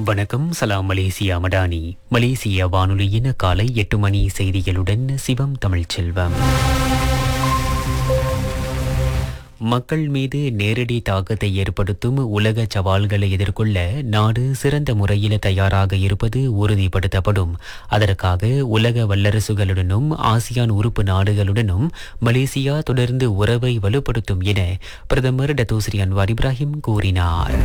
வணக்கம் சலாம் மலேசியா மடானி மலேசிய வானொலியின் காலை எட்டு மணி செய்திகளுடன் சிவம் தமிழ்ச்செல்வம் மக்கள் மீது நேரடி தாக்கத்தை ஏற்படுத்தும் உலக சவால்களை எதிர்கொள்ள நாடு சிறந்த முறையில் தயாராக இருப்பது உறுதிப்படுத்தப்படும் அதற்காக உலக வல்லரசுகளுடனும் ஆசியான் உறுப்பு நாடுகளுடனும் மலேசியா தொடர்ந்து உறவை வலுப்படுத்தும் என பிரதமர் டத்தோஸ்ரீ அன்வார் இப்ராஹிம் கூறினார்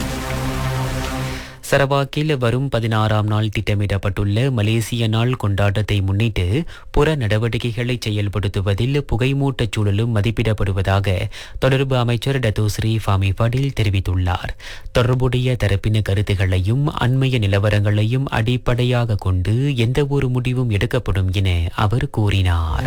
சரவாக்கில் வரும் பதினாறாம் நாள் திட்டமிடப்பட்டுள்ள மலேசிய நாள் கொண்டாட்டத்தை முன்னிட்டு புற நடவடிக்கைகளை செயல்படுத்துவதில் புகைமூட்டச் சூழலும் மதிப்பிடப்படுவதாக தொடர்பு அமைச்சர் டத்தோஸ்ரீ ஃபாமி படில் தெரிவித்துள்ளார் தொடர்புடைய தரப்பின கருத்துகளையும் அண்மைய நிலவரங்களையும் அடிப்படையாக கொண்டு எந்த ஒரு முடிவும் எடுக்கப்படும் என அவர் கூறினார்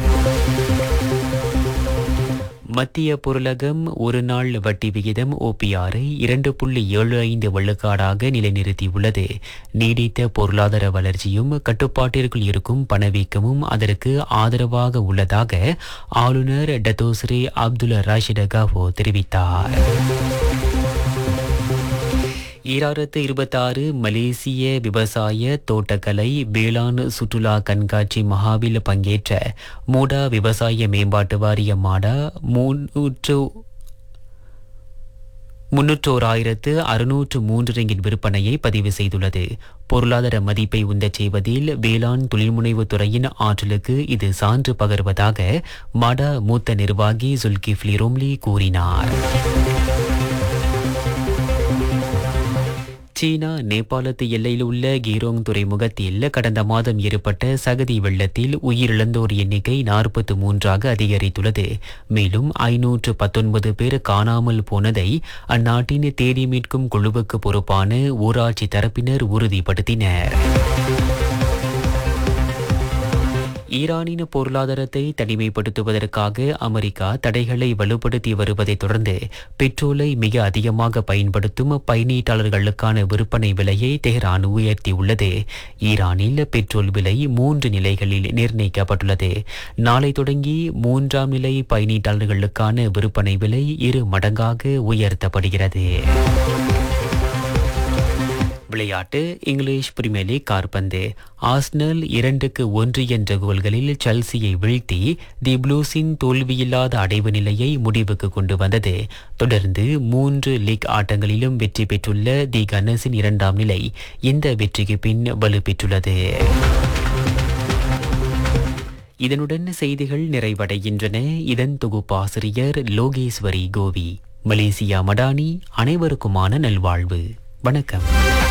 மத்திய பொருளகம் ஒரு நாள் வட்டி விகிதம் ஓபிஆரை இரண்டு புள்ளி ஏழு ஐந்து வெள்ளுக்காடாக நிலைநிறுத்தியுள்ளது நீடித்த பொருளாதார வளர்ச்சியும் கட்டுப்பாட்டிற்குள் இருக்கும் பணவீக்கமும் அதற்கு ஆதரவாக உள்ளதாக ஆளுநர் டத்தோஸ்ரீ அப்துல் ராஷிட் காவோ தெரிவித்தார் ஈராயிரத்து இருபத்தாறு மலேசிய விவசாய தோட்டக்கலை வேளாண் சுற்றுலா கண்காட்சி மகாவில் பங்கேற்ற மூடா விவசாய மேம்பாட்டு வாரிய மாடா முன்னூற்று முன்னூற்றோராயிரத்து அறுநூற்று மூன்று ரிங்கின் விற்பனையை பதிவு செய்துள்ளது பொருளாதார மதிப்பை உந்தச் செய்வதில் வேளாண் தொழில்முனைவு துறையின் ஆற்றலுக்கு இது சான்று பகர்வதாக மாடா மூத்த நிர்வாகி சுல்கிஃப்லி ரோம்லி கூறினார் சீனா நேபாளத்து எல்லையில் உள்ள கீரோங் துறைமுகத்தில் கடந்த மாதம் ஏற்பட்ட சகதி வெள்ளத்தில் உயிரிழந்தோர் எண்ணிக்கை நாற்பத்து மூன்றாக அதிகரித்துள்ளது மேலும் ஐநூற்று பத்தொன்பது பேர் காணாமல் போனதை அந்நாட்டின் தேடி மீட்கும் குழுவுக்கு பொறுப்பான ஊராட்சி தரப்பினர் உறுதிப்படுத்தினர் ஈரானின் பொருளாதாரத்தை தனிமைப்படுத்துவதற்காக அமெரிக்கா தடைகளை வலுப்படுத்தி வருவதைத் தொடர்ந்து பெட்ரோலை மிக அதிகமாக பயன்படுத்தும் பயணீட்டாளர்களுக்கான விற்பனை விலையை தெஹ்ரான் உயர்த்தியுள்ளது ஈரானில் பெட்ரோல் விலை மூன்று நிலைகளில் நிர்ணயிக்கப்பட்டுள்ளது நாளை தொடங்கி மூன்றாம் நிலை பயணீட்டாளர்களுக்கான விற்பனை விலை இரு மடங்காக உயர்த்தப்படுகிறது விளையாட்டு இங்கிலீஷ் பிரீமியர் லீக் கார்பந்து ஆஸ்னல் இரண்டுக்கு ஒன்று என்ற கோல்களில் செல்சியை வீழ்த்தி தி ப்ளூஸின் தோல்வியில்லாத அடைவு நிலையை முடிவுக்கு கொண்டு வந்தது தொடர்ந்து மூன்று லீக் ஆட்டங்களிலும் வெற்றி பெற்றுள்ள தி கன்னஸின் இரண்டாம் நிலை இந்த வெற்றிக்கு பின் வலுப்பெற்றுள்ளது இதனுடன் செய்திகள் நிறைவடைகின்றன இதன் தொகுப்பாசிரியர் லோகேஸ்வரி கோவி மலேசியா மடானி அனைவருக்குமான நல்வாழ்வு வணக்கம்